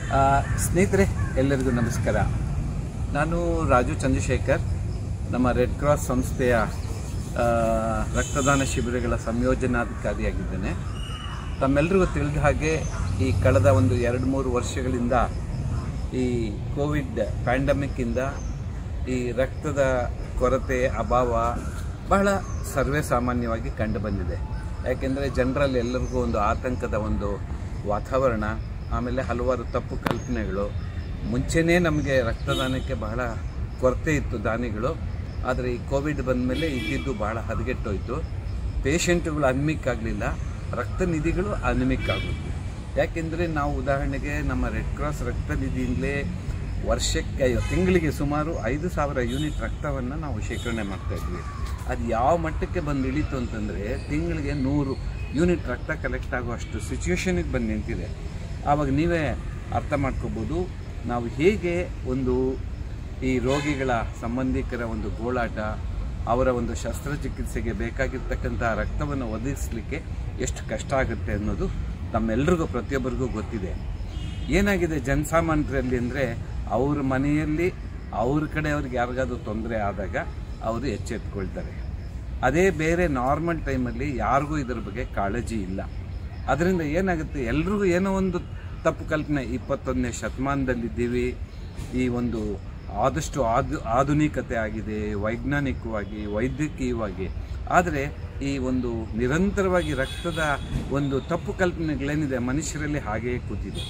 ಆ, ಸ್ನೇಹಿತರೆ ಎಲ್ಲರಿಗೂ ನಮಸ್ಕಾರ ನಾನು ರಾಜು ಚಂದ್ರಶೇಖರ್ ನಮ್ಮ ರೆಡ್ ಕ್ರಾಸ್ ಸಂಸ್ಥೆಯ ಆ, ರಕ್ತದಾನ ಶಿಬಿರಗಳ ಸಂಯೋಜನಾಧಿಕಾರಿಯಾಗಿದ್ದೇನೆ ತಮ್ಮೆಲ್ಲರಿಗೂ ತಿಳಿದ ಹಾಗೆ ಈ ಕಳೆದ ಒಂದು ಎರಡು ಮೂರು ವರ್ಷಗಳಿಂದ ಈ ಕೋವಿಡ್ ಪ್ಯಾಂಡಮಿಕ್ಕಿಂದ ಈ ರಕ್ತದ ಕೊರತೆ ಅಭಾವ ಬಹಳ ಸರ್ವೇ ಸಾಮಾನ್ಯವಾಗಿ ಕಂಡುಬಂದಿದೆ ಯಾಕೆಂದರೆ ಜನರಲ್ಲಿ ಎಲ್ಲರಿಗೂ ಒಂದು ಆತಂಕದ ಒಂದು ವಾತಾವರಣ ಆಮೇಲೆ ಹಲವಾರು ತಪ್ಪು ಕಲ್ಪನೆಗಳು ಮುಂಚೆನೇ ನಮಗೆ ರಕ್ತದಾನಕ್ಕೆ ಬಹಳ ಕೊರತೆ ಇತ್ತು ದಾನಿಗಳು ಆದರೆ ಈ ಕೋವಿಡ್ ಬಂದ ಮೇಲೆ ಇದ್ದಿದ್ದು ಬಹಳ ಹದಗೆಟ್ಟೋಯ್ತು ಪೇಷಂಟ್ಗಳು ಅನ್ಮಿಕ್ ಆಗಲಿಲ್ಲ ರಕ್ತ ನಿಧಿಗಳು ಅನ್ಮಿಕ್ ಆಗೋದು ಯಾಕೆಂದರೆ ನಾವು ಉದಾಹರಣೆಗೆ ನಮ್ಮ ರೆಡ್ ಕ್ರಾಸ್ ರಕ್ತ ನಿಧಿಯಿಂದಲೇ ವರ್ಷಕ್ಕೆ ಐ- ತಿಂಗಳಿಗೆ ಸುಮಾರು ಐದು ಸಾವಿರ ಯೂನಿಟ್ ರಕ್ತವನ್ನು ನಾವು ಶೇಖರಣೆ ಮಾಡ್ತಾ ಇದ್ವಿ ಅದು ಯಾವ ಮಟ್ಟಕ್ಕೆ ಬಂದು ಇಳೀತು ಅಂತಂದರೆ ತಿಂಗಳಿಗೆ ನೂರು ಯೂನಿಟ್ ರಕ್ತ ಕಲೆಕ್ಟ್ ಆಗುವಷ್ಟು ಸಿಚುವೇಶನಿಗೆ ಬಂದು ನಿಂತಿದೆ ಆವಾಗ ನೀವೇ ಅರ್ಥ ಮಾಡ್ಕೋಬೋದು ನಾವು ಹೇಗೆ ಒಂದು ಈ ರೋಗಿಗಳ ಸಂಬಂಧಿಕರ ಒಂದು ಗೋಳಾಟ ಅವರ ಒಂದು ಶಸ್ತ್ರಚಿಕಿತ್ಸೆಗೆ ಬೇಕಾಗಿರ್ತಕ್ಕಂಥ ರಕ್ತವನ್ನು ಒದಗಿಸಲಿಕ್ಕೆ ಎಷ್ಟು ಕಷ್ಟ ಆಗುತ್ತೆ ಅನ್ನೋದು ತಮ್ಮೆಲ್ಲರಿಗೂ ಪ್ರತಿಯೊಬ್ಬರಿಗೂ ಗೊತ್ತಿದೆ ಏನಾಗಿದೆ ಜನಸಾಮಾನ್ಯರಲ್ಲಿ ಅಂದರೆ ಅವ್ರ ಮನೆಯಲ್ಲಿ ಅವ್ರ ಕಡೆ ಅವ್ರಿಗೆ ಯಾರಿಗಾದ್ರೂ ತೊಂದರೆ ಆದಾಗ ಅವರು ಎಚ್ಚೆತ್ಕೊಳ್ತಾರೆ ಅದೇ ಬೇರೆ ನಾರ್ಮಲ್ ಟೈಮಲ್ಲಿ ಯಾರಿಗೂ ಇದ್ರ ಬಗ್ಗೆ ಕಾಳಜಿ ಇಲ್ಲ ಅದರಿಂದ ಏನಾಗುತ್ತೆ ಎಲ್ರಿಗೂ ಏನೋ ಒಂದು ತಪ್ಪು ಕಲ್ಪನೆ ಇಪ್ಪತ್ತೊಂದನೇ ಶತಮಾನದಲ್ಲಿದ್ದೀವಿ ಈ ಒಂದು ಆದಷ್ಟು ಆಧು ಆಧುನಿಕತೆ ಆಗಿದೆ ವೈಜ್ಞಾನಿಕವಾಗಿ ವೈದ್ಯಕೀಯವಾಗಿ ಆದರೆ ಈ ಒಂದು ನಿರಂತರವಾಗಿ ರಕ್ತದ ಒಂದು ತಪ್ಪು ಕಲ್ಪನೆಗಳೇನಿದೆ ಮನುಷ್ಯರಲ್ಲಿ ಹಾಗೆಯೇ ಕೂತಿದೆ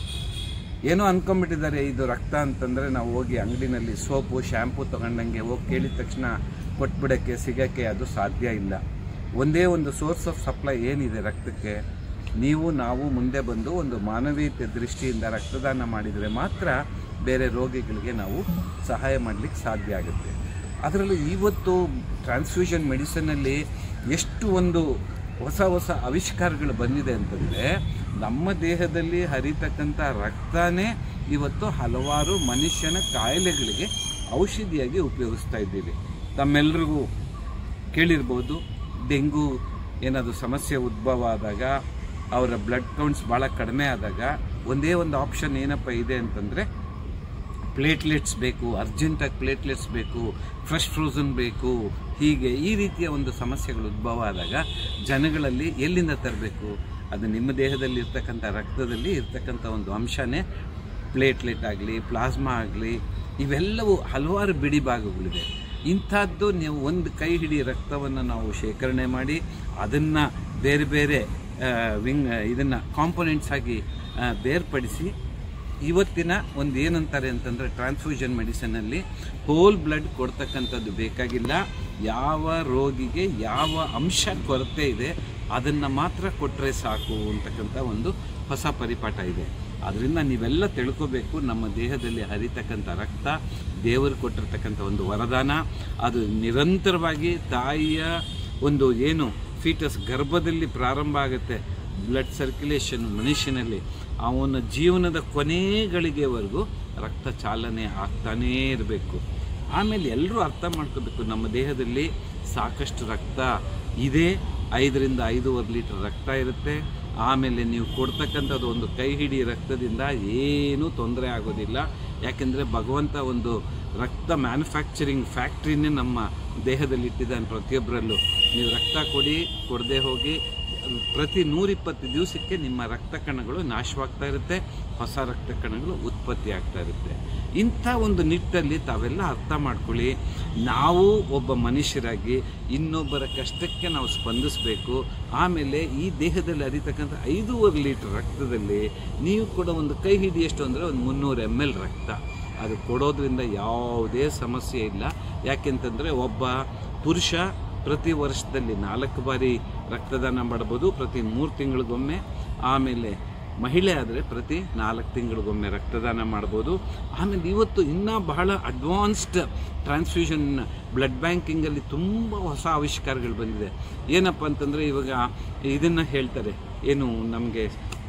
ಏನೋ ಅನ್ಕೊಂಡ್ಬಿಟ್ಟಿದ್ದಾರೆ ಇದು ರಕ್ತ ಅಂತಂದರೆ ನಾವು ಹೋಗಿ ಅಂಗಡಿನಲ್ಲಿ ಸೋಪು ಶ್ಯಾಂಪು ತಗೊಂಡಂಗೆ ಹೋಗಿ ಕೇಳಿದ ತಕ್ಷಣ ಕೊಟ್ಬಿಡೋಕ್ಕೆ ಸಿಗೋಕ್ಕೆ ಅದು ಸಾಧ್ಯ ಇಲ್ಲ ಒಂದೇ ಒಂದು ಸೋರ್ಸ್ ಆಫ್ ಸಪ್ಲೈ ಏನಿದೆ ರಕ್ತಕ್ಕೆ ನೀವು ನಾವು ಮುಂದೆ ಬಂದು ಒಂದು ಮಾನವೀಯತೆ ದೃಷ್ಟಿಯಿಂದ ರಕ್ತದಾನ ಮಾಡಿದರೆ ಮಾತ್ರ ಬೇರೆ ರೋಗಿಗಳಿಗೆ ನಾವು ಸಹಾಯ ಮಾಡಲಿಕ್ಕೆ ಸಾಧ್ಯ ಆಗುತ್ತೆ ಅದರಲ್ಲೂ ಇವತ್ತು ಟ್ರಾನ್ಸ್ಫ್ಯೂಷನ್ ಮೆಡಿಸನಲ್ಲಿ ಎಷ್ಟು ಒಂದು ಹೊಸ ಹೊಸ ಆವಿಷ್ಕಾರಗಳು ಬಂದಿದೆ ಅಂತಂದರೆ ನಮ್ಮ ದೇಹದಲ್ಲಿ ಹರಿತಕ್ಕಂಥ ರಕ್ತನೇ ಇವತ್ತು ಹಲವಾರು ಮನುಷ್ಯನ ಕಾಯಿಲೆಗಳಿಗೆ ಔಷಧಿಯಾಗಿ ಉಪಯೋಗಿಸ್ತಾ ಇದ್ದೀವಿ ತಮ್ಮೆಲ್ರಿಗೂ ಕೇಳಿರ್ಬೋದು ಡೆಂಗು ಏನಾದರೂ ಸಮಸ್ಯೆ ಉದ್ಭವ ಆದಾಗ ಅವರ ಬ್ಲಡ್ ಕೌಂಟ್ಸ್ ಭಾಳ ಕಡಿಮೆ ಆದಾಗ ಒಂದೇ ಒಂದು ಆಪ್ಷನ್ ಏನಪ್ಪ ಇದೆ ಅಂತಂದರೆ ಪ್ಲೇಟ್ಲೆಟ್ಸ್ ಬೇಕು ಅರ್ಜೆಂಟಾಗಿ ಪ್ಲೇಟ್ಲೆಟ್ಸ್ ಬೇಕು ಫ್ರೆಶ್ ಫ್ರೋಸನ್ ಬೇಕು ಹೀಗೆ ಈ ರೀತಿಯ ಒಂದು ಸಮಸ್ಯೆಗಳು ಉದ್ಭವ ಆದಾಗ ಜನಗಳಲ್ಲಿ ಎಲ್ಲಿಂದ ತರಬೇಕು ಅದು ನಿಮ್ಮ ದೇಹದಲ್ಲಿ ಇರ್ತಕ್ಕಂಥ ರಕ್ತದಲ್ಲಿ ಇರ್ತಕ್ಕಂಥ ಒಂದು ಅಂಶನೇ ಪ್ಲೇಟ್ಲೆಟ್ ಆಗಲಿ ಪ್ಲಾಸ್ಮಾ ಆಗಲಿ ಇವೆಲ್ಲವೂ ಹಲವಾರು ಬಿಡಿ ಭಾಗಗಳಿದೆ ಇಂಥದ್ದು ನೀವು ಒಂದು ಕೈ ಹಿಡಿ ರಕ್ತವನ್ನು ನಾವು ಶೇಖರಣೆ ಮಾಡಿ ಅದನ್ನು ಬೇರೆ ಬೇರೆ ವಿಂಗ್ ಇದನ್ನು ಕಾಂಪೊನೆಂಟ್ಸ್ ಆಗಿ ಆ, ಬೇರ್ಪಡಿಸಿ ಇವತ್ತಿನ ಒಂದು ಏನಂತಾರೆ ಅಂತಂದರೆ ಟ್ರಾನ್ಸ್ಫ್ಯೂಷನ್ ಮೆಡಿಸನಲ್ಲಿ ಹೋಲ್ ಬ್ಲಡ್ ಕೊಡ್ತಕ್ಕಂಥದ್ದು ಬೇಕಾಗಿಲ್ಲ ಯಾವ ರೋಗಿಗೆ ಯಾವ ಅಂಶ ಕೊರತೆ ಇದೆ ಅದನ್ನು ಮಾತ್ರ ಕೊಟ್ಟರೆ ಸಾಕು ಅಂತಕ್ಕಂಥ ಒಂದು ಹೊಸ ಪರಿಪಾಠ ಇದೆ ಅದರಿಂದ ನೀವೆಲ್ಲ ತಿಳ್ಕೋಬೇಕು ನಮ್ಮ ದೇಹದಲ್ಲಿ ಹರಿತಕ್ಕಂಥ ರಕ್ತ ದೇವರು ಕೊಟ್ಟಿರ್ತಕ್ಕಂಥ ಒಂದು ವರದಾನ ಅದು ನಿರಂತರವಾಗಿ ತಾಯಿಯ ಒಂದು ಏನು ಫೀಟಸ್ ಗರ್ಭದಲ್ಲಿ ಪ್ರಾರಂಭ ಆಗುತ್ತೆ ಬ್ಲಡ್ ಸರ್ಕ್ಯುಲೇಷನ್ ಮನುಷ್ಯನಲ್ಲಿ ಅವನ ಜೀವನದ ಕೊನೆಗಳಿಗೆವರೆಗೂ ರಕ್ತ ಚಾಲನೆ ಆಗ್ತಾನೇ ಇರಬೇಕು ಆಮೇಲೆ ಎಲ್ಲರೂ ಅರ್ಥ ಮಾಡ್ಕೋಬೇಕು ನಮ್ಮ ದೇಹದಲ್ಲಿ ಸಾಕಷ್ಟು ರಕ್ತ ಇದೆ ಐದರಿಂದ ಐದೂವರೆ ಲೀಟರ್ ರಕ್ತ ಇರುತ್ತೆ ಆಮೇಲೆ ನೀವು ಕೊಡ್ತಕ್ಕಂಥದ್ದು ಒಂದು ಕೈ ಹಿಡಿ ರಕ್ತದಿಂದ ಏನೂ ತೊಂದರೆ ಆಗೋದಿಲ್ಲ ಯಾಕೆಂದರೆ ಭಗವಂತ ಒಂದು ರಕ್ತ ಮ್ಯಾನುಫ್ಯಾಕ್ಚರಿಂಗ್ ಫ್ಯಾಕ್ಟ್ರಿನೇ ನಮ್ಮ ದೇಹದಲ್ಲಿ ಇಟ್ಟಿದ್ದಾನೆ ಪ್ರತಿಯೊಬ್ಬರಲ್ಲೂ ನೀವು ರಕ್ತ ಕೊಡಿ ಕೊಡದೆ ಹೋಗಿ ಪ್ರತಿ ನೂರಿಪ್ಪತ್ತು ದಿವಸಕ್ಕೆ ನಿಮ್ಮ ರಕ್ತ ಕಣಗಳು ನಾಶವಾಗ್ತಾ ಇರುತ್ತೆ ಹೊಸ ರಕ್ತ ಕಣಗಳು ಉತ್ಪತ್ತಿ ಆಗ್ತಾ ಇರುತ್ತೆ ಇಂಥ ಒಂದು ನಿಟ್ಟಲ್ಲಿ ತಾವೆಲ್ಲ ಅರ್ಥ ಮಾಡ್ಕೊಳ್ಳಿ ನಾವು ಒಬ್ಬ ಮನುಷ್ಯರಾಗಿ ಇನ್ನೊಬ್ಬರ ಕಷ್ಟಕ್ಕೆ ನಾವು ಸ್ಪಂದಿಸಬೇಕು ಆಮೇಲೆ ಈ ದೇಹದಲ್ಲಿ ಹರಿತಕ್ಕಂಥ ಐದೂವರೆ ಲೀಟರ್ ರಕ್ತದಲ್ಲಿ ನೀವು ಕೂಡ ಒಂದು ಕೈ ಹಿಡಿಯಷ್ಟು ಅಂದರೆ ಒಂದು ಮುನ್ನೂರು ಎಮ್ ಎಲ್ ರಕ್ತ ಅದು ಕೊಡೋದ್ರಿಂದ ಯಾವುದೇ ಸಮಸ್ಯೆ ಇಲ್ಲ ಯಾಕೆಂತಂದರೆ ಒಬ್ಬ ಪುರುಷ ಪ್ರತಿ ವರ್ಷದಲ್ಲಿ ನಾಲ್ಕು ಬಾರಿ ರಕ್ತದಾನ ಮಾಡ್ಬೋದು ಪ್ರತಿ ಮೂರು ತಿಂಗಳಿಗೊಮ್ಮೆ ಆಮೇಲೆ ಮಹಿಳೆ ಆದರೆ ಪ್ರತಿ ನಾಲ್ಕು ತಿಂಗಳಿಗೊಮ್ಮೆ ರಕ್ತದಾನ ಮಾಡ್ಬೋದು ಆಮೇಲೆ ಇವತ್ತು ಇನ್ನೂ ಬಹಳ ಅಡ್ವಾನ್ಸ್ಡ್ ಟ್ರಾನ್ಸ್ಫ್ಯೂಷನ್ ಬ್ಲಡ್ ಬ್ಯಾಂಕಿಂಗಲ್ಲಿ ತುಂಬ ಹೊಸ ಆವಿಷ್ಕಾರಗಳು ಬಂದಿದೆ ಏನಪ್ಪ ಅಂತಂದರೆ ಇವಾಗ ಇದನ್ನು ಹೇಳ್ತಾರೆ ಏನು ನಮಗೆ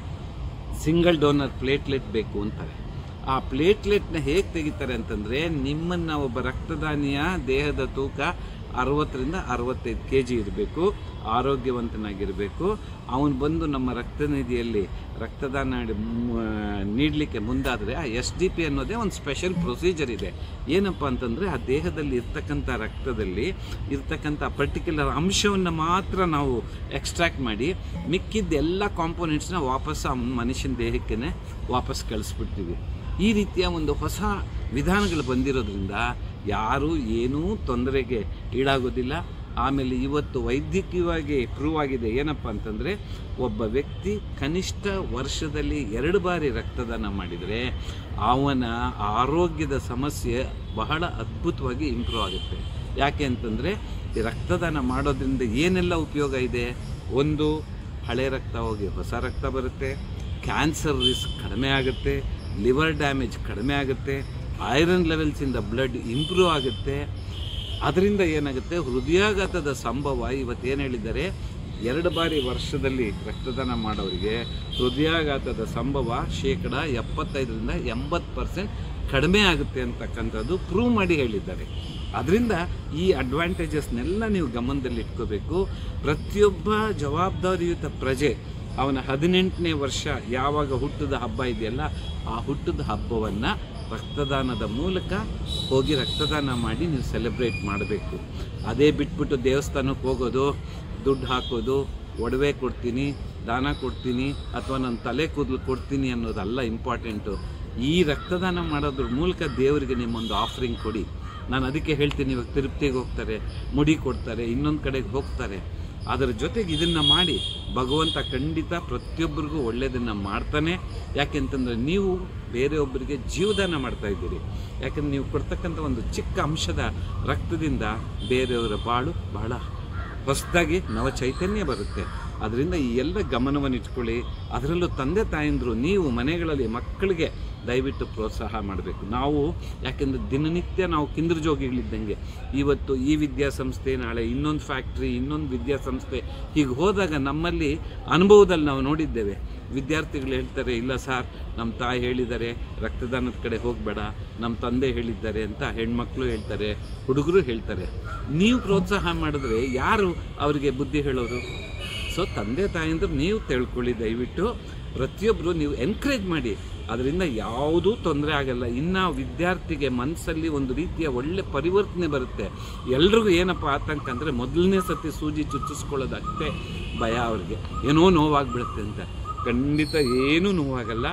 ಸಿಂಗಲ್ ಡೋನರ್ ಪ್ಲೇಟ್ಲೆಟ್ ಬೇಕು ಅಂತಾರೆ ಆ ಪ್ಲೇಟ್ಲೆಟ್ನ ಹೇಗೆ ತೆಗಿತಾರೆ ಅಂತಂದರೆ ನಿಮ್ಮನ್ನು ಒಬ್ಬ ರಕ್ತದಾನಿಯ ದೇಹದ ತೂಕ ಅರವತ್ತರಿಂದ ಅರವತ್ತೈದು ಕೆ ಜಿ ಇರಬೇಕು ಆರೋಗ್ಯವಂತನಾಗಿರಬೇಕು ಅವನು ಬಂದು ನಮ್ಮ ರಕ್ತನಿಧಿಯಲ್ಲಿ ರಕ್ತದಾನ ನೀಡಲಿಕ್ಕೆ ಮುಂದಾದರೆ ಆ ಎಸ್ ಡಿ ಪಿ ಅನ್ನೋದೇ ಒಂದು ಸ್ಪೆಷಲ್ ಪ್ರೊಸೀಜರ್ ಇದೆ ಏನಪ್ಪ ಅಂತಂದರೆ ಆ ದೇಹದಲ್ಲಿ ಇರ್ತಕ್ಕಂಥ ರಕ್ತದಲ್ಲಿ ಇರ್ತಕ್ಕಂಥ ಪರ್ಟಿಕ್ಯುಲರ್ ಅಂಶವನ್ನು ಮಾತ್ರ ನಾವು ಎಕ್ಸ್ಟ್ರಾಕ್ಟ್ ಮಾಡಿ ಮಿಕ್ಕಿದ್ದ ಎಲ್ಲ ಕಾಂಪೋನೆಂಟ್ಸ್ನ ವಾಪಸ್ ಆ ಮನುಷ್ಯನ ದೇಹಕ್ಕೆ ವಾಪಸ್ ಕಳಿಸ್ಬಿಡ್ತೀವಿ ಈ ರೀತಿಯ ಒಂದು ಹೊಸ ವಿಧಾನಗಳು ಬಂದಿರೋದ್ರಿಂದ ಯಾರೂ ಏನೂ ತೊಂದರೆಗೆ ಈಡಾಗೋದಿಲ್ಲ ಆಮೇಲೆ ಇವತ್ತು ವೈದ್ಯಕೀಯವಾಗಿ ಪ್ರೂವ್ ಆಗಿದೆ ಏನಪ್ಪ ಅಂತಂದರೆ ಒಬ್ಬ ವ್ಯಕ್ತಿ ಕನಿಷ್ಠ ವರ್ಷದಲ್ಲಿ ಎರಡು ಬಾರಿ ರಕ್ತದಾನ ಮಾಡಿದರೆ ಅವನ ಆರೋಗ್ಯದ ಸಮಸ್ಯೆ ಬಹಳ ಅದ್ಭುತವಾಗಿ ಇಂಪ್ರೂವ್ ಆಗುತ್ತೆ ಯಾಕೆ ಅಂತಂದರೆ ಈ ರಕ್ತದಾನ ಮಾಡೋದ್ರಿಂದ ಏನೆಲ್ಲ ಉಪಯೋಗ ಇದೆ ಒಂದು ಹಳೆ ರಕ್ತ ಹೋಗಿ ಹೊಸ ರಕ್ತ ಬರುತ್ತೆ ಕ್ಯಾನ್ಸರ್ ರಿಸ್ಕ್ ಕಡಿಮೆ ಆಗುತ್ತೆ ಲಿವರ್ ಡ್ಯಾಮೇಜ್ ಕಡಿಮೆ ಆಗುತ್ತೆ ಐರನ್ ಲೆವೆಲ್ಸಿಂದ ಬ್ಲಡ್ ಇಂಪ್ರೂವ್ ಆಗುತ್ತೆ ಅದರಿಂದ ಏನಾಗುತ್ತೆ ಹೃದಯಾಘಾತದ ಸಂಭವ ಇವತ್ತೇನು ಹೇಳಿದ್ದಾರೆ ಎರಡು ಬಾರಿ ವರ್ಷದಲ್ಲಿ ರಕ್ತದಾನ ಮಾಡೋರಿಗೆ ಹೃದಯಾಘಾತದ ಸಂಭವ ಶೇಕಡ ಎಪ್ಪತ್ತೈದರಿಂದ ಎಂಬತ್ತು ಪರ್ಸೆಂಟ್ ಕಡಿಮೆ ಆಗುತ್ತೆ ಅಂತಕ್ಕಂಥದ್ದು ಪ್ರೂವ್ ಮಾಡಿ ಹೇಳಿದ್ದಾರೆ ಅದರಿಂದ ಈ ಅಡ್ವಾಂಟೇಜಸ್ನೆಲ್ಲ ನೀವು ಗಮನದಲ್ಲಿ ಇಟ್ಕೋಬೇಕು ಪ್ರತಿಯೊಬ್ಬ ಜವಾಬ್ದಾರಿಯುತ ಪ್ರಜೆ ಅವನ ಹದಿನೆಂಟನೇ ವರ್ಷ ಯಾವಾಗ ಹುಟ್ಟದ ಹಬ್ಬ ಇದೆಯಲ್ಲ ಆ ಹುಟ್ಟದ ಹಬ್ಬವನ್ನು ರಕ್ತದಾನದ ಮೂಲಕ ಹೋಗಿ ರಕ್ತದಾನ ಮಾಡಿ ನೀವು ಸೆಲೆಬ್ರೇಟ್ ಮಾಡಬೇಕು ಅದೇ ಬಿಟ್ಬಿಟ್ಟು ದೇವಸ್ಥಾನಕ್ಕೆ ಹೋಗೋದು ದುಡ್ಡು ಹಾಕೋದು ಒಡವೆ ಕೊಡ್ತೀನಿ ದಾನ ಕೊಡ್ತೀನಿ ಅಥವಾ ನನ್ನ ತಲೆ ಕೂದಲು ಕೊಡ್ತೀನಿ ಅನ್ನೋದಲ್ಲ ಇಂಪಾರ್ಟೆಂಟು ಈ ರಕ್ತದಾನ ಮಾಡೋದ್ರ ಮೂಲಕ ದೇವರಿಗೆ ನಿಮ್ಮೊಂದು ಆಫರಿಂಗ್ ಕೊಡಿ ನಾನು ಅದಕ್ಕೆ ಹೇಳ್ತೀನಿ ಇವಾಗ ತಿರುಪತಿಗೆ ಹೋಗ್ತಾರೆ ಮುಡಿ ಕೊಡ್ತಾರೆ ಇನ್ನೊಂದು ಕಡೆಗೆ ಹೋಗ್ತಾರೆ ಅದರ ಜೊತೆಗೆ ಇದನ್ನು ಮಾಡಿ ಭಗವಂತ ಖಂಡಿತ ಪ್ರತಿಯೊಬ್ಬರಿಗೂ ಒಳ್ಳೆಯದನ್ನು ಮಾಡ್ತಾನೆ ಯಾಕೆಂತಂದರೆ ನೀವು ಬೇರೆಯೊಬ್ಬರಿಗೆ ಜೀವದಾನ ಮಾಡ್ತಾ ಇದ್ದೀರಿ ಯಾಕಂದ್ರೆ ನೀವು ಕೊಡ್ತಕ್ಕಂಥ ಒಂದು ಚಿಕ್ಕ ಅಂಶದ ರಕ್ತದಿಂದ ಬೇರೆಯವರ ಬಾಳು ಬಹಳ ಹೊಸದಾಗಿ ನವ ಚೈತನ್ಯ ಬರುತ್ತೆ ಅದರಿಂದ ಈ ಎಲ್ಲ ಗಮನವನ್ನು ಇಟ್ಕೊಳ್ಳಿ ಅದರಲ್ಲೂ ತಂದೆ ತಾಯಂದರು ನೀವು ಮನೆಗಳಲ್ಲಿ ಮಕ್ಕಳಿಗೆ ದಯವಿಟ್ಟು ಪ್ರೋತ್ಸಾಹ ಮಾಡಬೇಕು ನಾವು ಯಾಕೆಂದರೆ ದಿನನಿತ್ಯ ನಾವು ಕಿಂದ್ರ ಜೋಗಿಗಳಿದ್ದಂಗೆ ಇವತ್ತು ಈ ವಿದ್ಯಾಸಂಸ್ಥೆ ನಾಳೆ ಇನ್ನೊಂದು ಫ್ಯಾಕ್ಟ್ರಿ ಇನ್ನೊಂದು ವಿದ್ಯಾಸಂಸ್ಥೆ ಹೀಗೆ ಹೋದಾಗ ನಮ್ಮಲ್ಲಿ ಅನುಭವದಲ್ಲಿ ನಾವು ನೋಡಿದ್ದೇವೆ ವಿದ್ಯಾರ್ಥಿಗಳು ಹೇಳ್ತಾರೆ ಇಲ್ಲ ಸರ್ ನಮ್ಮ ತಾಯಿ ಹೇಳಿದ್ದಾರೆ ರಕ್ತದಾನದ ಕಡೆ ಹೋಗಬೇಡ ನಮ್ಮ ತಂದೆ ಹೇಳಿದ್ದಾರೆ ಅಂತ ಹೆಣ್ಮಕ್ಳು ಹೇಳ್ತಾರೆ ಹುಡುಗರು ಹೇಳ್ತಾರೆ ನೀವು ಪ್ರೋತ್ಸಾಹ ಮಾಡಿದ್ರೆ ಯಾರು ಅವರಿಗೆ ಬುದ್ಧಿ ಹೇಳೋರು ಸೊ ತಂದೆ ತಾಯಂದ್ರೆ ನೀವು ತಿಳ್ಕೊಳ್ಳಿ ದಯವಿಟ್ಟು ಪ್ರತಿಯೊಬ್ಬರು ನೀವು ಎನ್ಕರೇಜ್ ಮಾಡಿ ಅದರಿಂದ ಯಾವುದೂ ತೊಂದರೆ ಆಗಲ್ಲ ಇನ್ನು ವಿದ್ಯಾರ್ಥಿಗೆ ಮನಸ್ಸಲ್ಲಿ ಒಂದು ರೀತಿಯ ಒಳ್ಳೆ ಪರಿವರ್ತನೆ ಬರುತ್ತೆ ಎಲ್ರಿಗೂ ಏನಪ್ಪ ಆತಂಕ ಅಂದರೆ ಮೊದಲನೇ ಸತಿ ಸೂಜಿ ಚುಚ್ಚಿಸ್ಕೊಳ್ಳೋದಷ್ಟೇ ಭಯ ಅವ್ರಿಗೆ ಏನೋ ನೋವಾಗ್ಬಿಡುತ್ತೆ ಅಂತ ಖಂಡಿತ ಏನೂ ನೋವಾಗಲ್ಲ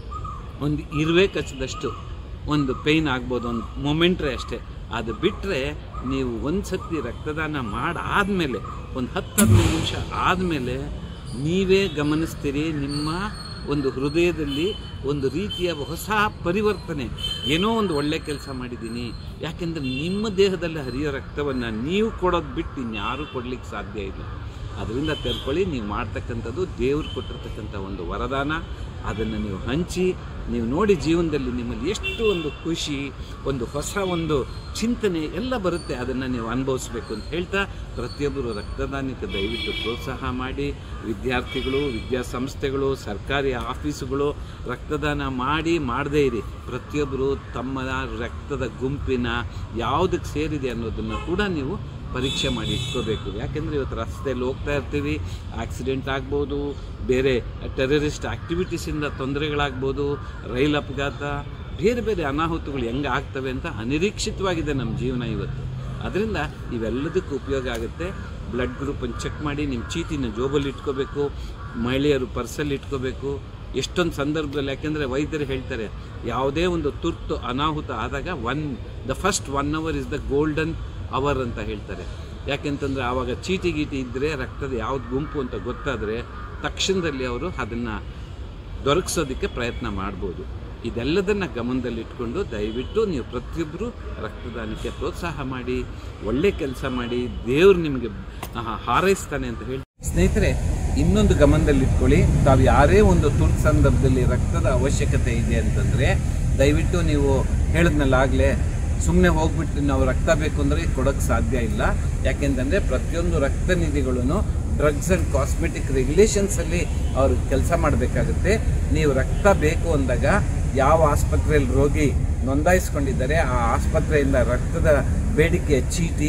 ಒಂದು ಇರುವೆ ಕಚ್ಚಿದಷ್ಟು ಒಂದು ಪೇಯ್ನ್ ಆಗ್ಬೋದು ಒಂದು ಮೊಮೆಂಟ್ರೆ ಅಷ್ಟೇ ಅದು ಬಿಟ್ಟರೆ ನೀವು ಒಂದು ಸತಿ ರಕ್ತದಾನ ಮಾಡಾದಮೇಲೆ ಒಂದು ಹತ್ತು ಹದಿನೈದು ನಿಮಿಷ ಆದಮೇಲೆ ನೀವೇ ಗಮನಿಸ್ತೀರಿ ನಿಮ್ಮ ಒಂದು ಹೃದಯದಲ್ಲಿ ಒಂದು ರೀತಿಯ ಹೊಸ ಪರಿವರ್ತನೆ ಏನೋ ಒಂದು ಒಳ್ಳೆ ಕೆಲಸ ಮಾಡಿದ್ದೀನಿ ಯಾಕೆಂದರೆ ನಿಮ್ಮ ದೇಹದಲ್ಲಿ ಹರಿಯೋ ರಕ್ತವನ್ನು ನೀವು ಕೊಡೋದು ಬಿಟ್ಟು ಇನ್ಯಾರೂ ಕೊಡ್ಲಿಕ್ಕೆ ಸಾಧ್ಯ ಇಲ್ಲ ಅದರಿಂದ ತೆರ್ಕೊಳ್ಳಿ ನೀವು ಮಾಡ್ತಕ್ಕಂಥದ್ದು ದೇವ್ರು ಕೊಟ್ಟಿರ್ತಕ್ಕಂಥ ಒಂದು ವರದಾನ ಅದನ್ನು ನೀವು ಹಂಚಿ ನೀವು ನೋಡಿ ಜೀವನದಲ್ಲಿ ನಿಮ್ಮಲ್ಲಿ ಎಷ್ಟು ಒಂದು ಖುಷಿ ಒಂದು ಹೊಸ ಒಂದು ಚಿಂತನೆ ಎಲ್ಲ ಬರುತ್ತೆ ಅದನ್ನು ನೀವು ಅನುಭವಿಸ್ಬೇಕು ಅಂತ ಹೇಳ್ತಾ ಪ್ರತಿಯೊಬ್ಬರು ರಕ್ತದಾನಕ್ಕೆ ದಯವಿಟ್ಟು ಪ್ರೋತ್ಸಾಹ ಮಾಡಿ ವಿದ್ಯಾರ್ಥಿಗಳು ವಿದ್ಯಾಸಂಸ್ಥೆಗಳು ಸರ್ಕಾರಿ ಆಫೀಸುಗಳು ರಕ್ತದಾನ ಮಾಡಿ ಮಾಡದೇ ಇರಿ ಪ್ರತಿಯೊಬ್ಬರು ತಮ್ಮ ರಕ್ತದ ಗುಂಪಿನ ಯಾವುದಕ್ಕೆ ಸೇರಿದೆ ಅನ್ನೋದನ್ನು ಕೂಡ ನೀವು ಪರೀಕ್ಷೆ ಮಾಡಿ ಇಟ್ಕೋಬೇಕು ಯಾಕೆಂದರೆ ಇವತ್ತು ರಸ್ತೆಯಲ್ಲಿ ಹೋಗ್ತಾ ಇರ್ತೀವಿ ಆಕ್ಸಿಡೆಂಟ್ ಆಗ್ಬೋದು ಬೇರೆ ಟೆರರಿಸ್ಟ್ ಆ್ಯಕ್ಟಿವಿಟೀಸಿಂದ ತೊಂದರೆಗಳಾಗ್ಬೋದು ರೈಲ್ ಅಪಘಾತ ಬೇರೆ ಬೇರೆ ಅನಾಹುತಗಳು ಹೆಂಗೆ ಆಗ್ತವೆ ಅಂತ ಅನಿರೀಕ್ಷಿತವಾಗಿದೆ ನಮ್ಮ ಜೀವನ ಇವತ್ತು ಅದರಿಂದ ಇವೆಲ್ಲದಕ್ಕೂ ಉಪಯೋಗ ಆಗುತ್ತೆ ಬ್ಲಡ್ ಗ್ರೂಪನ್ನು ಚೆಕ್ ಮಾಡಿ ನಿಮ್ಮ ಚೀಟಿನ ಜೋಬಲ್ಲಿ ಇಟ್ಕೋಬೇಕು ಮಹಿಳೆಯರು ಪರ್ಸಲ್ಲಿ ಇಟ್ಕೋಬೇಕು ಎಷ್ಟೊಂದು ಸಂದರ್ಭದಲ್ಲಿ ಯಾಕೆಂದರೆ ವೈದ್ಯರು ಹೇಳ್ತಾರೆ ಯಾವುದೇ ಒಂದು ತುರ್ತು ಅನಾಹುತ ಆದಾಗ one the first one hour is the golden hour ಅಂತ ಹೇಳ್ತಾರೆ ಯಾಕೆಂತಂದರೆ ಆವಾಗ ಚೀಟಿ ಗೀಟಿ ಇದ್ದರೆ ರಕ್ತದ ಯಾವ್ದು ಗುಂಪು ಅಂತ ಗೊತ್ತಾದರೆ ತಕ್ಷಣದಲ್ಲಿ ಅವರು ಅದನ್ನು ದೊರಕಿಸೋದಕ್ಕೆ ಪ್ರಯತ್ನ ಮಾಡ್ಬೋದು ಇದೆಲ್ಲದನ್ನು ಗಮನದಲ್ಲಿಟ್ಕೊಂಡು ದಯವಿಟ್ಟು ನೀವು ಪ್ರತಿಯೊಬ್ಬರು ರಕ್ತದಾನಕ್ಕೆ ಪ್ರೋತ್ಸಾಹ ಮಾಡಿ ಒಳ್ಳೆ ಕೆಲಸ ಮಾಡಿ ದೇವ್ರು ನಿಮಗೆ ಹಾರೈಸ್ತಾನೆ ಅಂತ ಹೇಳಿ ಸ್ನೇಹಿತರೆ ಇನ್ನೊಂದು ಗಮನದಲ್ಲಿಟ್ಕೊಳ್ಳಿ ತಾವು ಯಾರೇ ಒಂದು ತುರ್ತು ಸಂದರ್ಭದಲ್ಲಿ ರಕ್ತದ ಅವಶ್ಯಕತೆ ಇದೆ ಅಂತಂದರೆ ದಯವಿಟ್ಟು ನೀವು ಹೇಳಿದ್ನಲ್ಲ ಆಗಲೇ ಸುಮ್ಮನೆ ಹೋಗ್ಬಿಟ್ಟು ನಾವು ರಕ್ತ ಬೇಕು ಅಂದರೆ ಕೊಡೋಕ್ಕೆ ಸಾಧ್ಯ ಇಲ್ಲ ಯಾಕೆಂತಂದರೆ ಪ್ರತಿಯೊಂದು ರಕ್ತ ನಿಧಿಗಳನ್ನು ಡ್ರಗ್ಸ್ ಆ್ಯಂಡ್ ಕಾಸ್ಮೆಟಿಕ್ ರೆಗ್ಯುಲೇಷನ್ಸಲ್ಲಿ ಅವರು ಕೆಲಸ ಮಾಡಬೇಕಾಗುತ್ತೆ ನೀವು ರಕ್ತ ಬೇಕು ಅಂದಾಗ ಯಾವ ಆಸ್ಪತ್ರೆಯಲ್ಲಿ ರೋಗಿ ನೋಂದಾಯಿಸ್ಕೊಂಡಿದ್ದಾರೆ ಆ ಆಸ್ಪತ್ರೆಯಿಂದ ರಕ್ತದ ಬೇಡಿಕೆಯ ಚೀಟಿ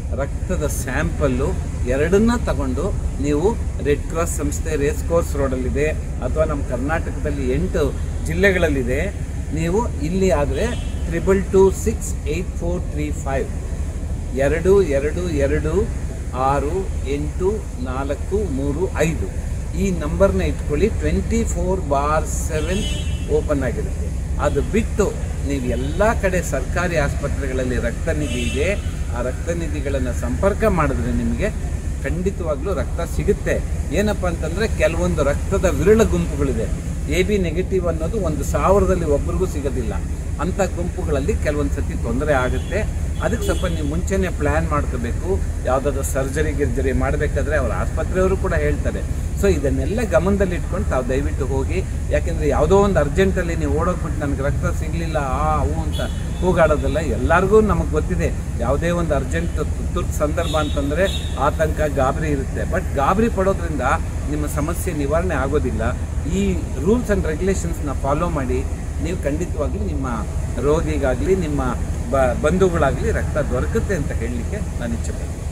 ರಕ್ತದ ಸ್ಯಾಂಪಲ್ಲು ಎರಡನ್ನ ತಗೊಂಡು ನೀವು ರೆಡ್ ಕ್ರಾಸ್ ಸಂಸ್ಥೆ ರೇಸ್ ಕೋರ್ಸ್ ರೋಡಲ್ಲಿದೆ ಅಥವಾ ನಮ್ಮ ಕರ್ನಾಟಕದಲ್ಲಿ ಎಂಟು ಜಿಲ್ಲೆಗಳಲ್ಲಿದೆ ನೀವು ಇಲ್ಲಿ ಆದರೆ triple two six eight four three five ಎರಡು ಎರಡು ಎರಡು ಆರು ಎಂಟು ನಾಲ್ಕು ಮೂರು ಐದು ಈ ನಂಬರ್ನ ಇಟ್ಕೊಳ್ಳಿ twenty four bar seven open ಆಗಿರುತ್ತೆ ಅದು ಬಿಟ್ಟು ನೀವು ಎಲ್ಲ ಕಡೆ ಸರ್ಕಾರಿ ಆಸ್ಪತ್ರೆಗಳಲ್ಲಿ ರಕ್ತನಿಧಿ ಇದೆ ಆ ರಕ್ತನಿಧಿಗಳನ್ನು ಸಂಪರ್ಕ ಮಾಡಿದ್ರೆ ನಿಮಗೆ ಖಂಡಿತವಾಗ್ಲೂ ರಕ್ತ ಸಿಗುತ್ತೆ ಏನಪ್ಪ ಅಂತಂದರೆ ಕೆಲವೊಂದು ರಕ್ತದ ವಿರಳ ಗುಂಪುಗಳಿದೆ ಎ ಬಿ ನೆಗೆಟಿವ್ ಅನ್ನೋದು ಒಂದು ಸಾವಿರದಲ್ಲಿ ಒಬ್ರಿಗೂ ಸಿಗೋದಿಲ್ಲ ಅಂಥ ಗುಂಪುಗಳಲ್ಲಿ ಕೆಲವೊಂದು ಸತಿ ತೊಂದರೆ ಆಗುತ್ತೆ ಅದಕ್ಕೆ ಸ್ವಲ್ಪ ನೀವು ಮುಂಚೆನೇ ಪ್ಲ್ಯಾನ್ ಮಾಡ್ಕೋಬೇಕು ಯಾವುದಾದ್ರು ಸರ್ಜರಿ ಗಿರ್ಜರಿ ಮಾಡಬೇಕಾದ್ರೆ ಅವ್ರ ಆಸ್ಪತ್ರೆಯವರು ಕೂಡ ಹೇಳ್ತಾರೆ ಸೊ ಇದನ್ನೆಲ್ಲ ಗಮನದಲ್ಲಿ ಇಟ್ಕೊಂಡು ತಾವು ದಯವಿಟ್ಟು ಹೋಗಿ ಯಾಕೆಂದರೆ ಯಾವುದೋ ಒಂದು ಅರ್ಜೆಂಟಲ್ಲಿ ನೀವು ಓಡೋಗ್ಬಿಟ್ಟು ನನಗೆ ರಕ್ತ ಸಿಗಲಿಲ್ಲ ಆ ಅವು ಅಂತ ಕೂಗಾಡೋದಲ್ಲ ಎಲ್ಲರಿಗೂ ನಮಗೆ ಗೊತ್ತಿದೆ ಯಾವುದೇ ಒಂದು ಅರ್ಜೆಂಟ್ ತುರ್ತು ಸಂದರ್ಭ ಅಂತಂದರೆ ಆತಂಕ ಗಾಬರಿ ಇರುತ್ತೆ ಬಟ್ ಗಾಬರಿ ಪಡೋದ್ರಿಂದ ನಿಮ್ಮ ಸಮಸ್ಯೆ ನಿವಾರಣೆ ಆಗೋದಿಲ್ಲ ಈ ರೂಲ್ಸ್ ಆ್ಯಂಡ್ ರೆಗ್ಯುಲೇಷನ್ಸ್ನ ಫಾಲೋ ಮಾಡಿ ನೀವು ಖಂಡಿತವಾಗ್ಲೂ ನಿಮ್ಮ ರೋಗಿಗಾಗಲಿ ನಿಮ್ಮ ಬ ಬಂಧುಗಳಾಗಲಿ ರಕ್ತ ದೊರಕುತ್ತೆ ಅಂತ ಹೇಳಲಿಕ್ಕೆ ನಾನು ಇಚ್ಛೆ ಪಡ್ತೀನಿ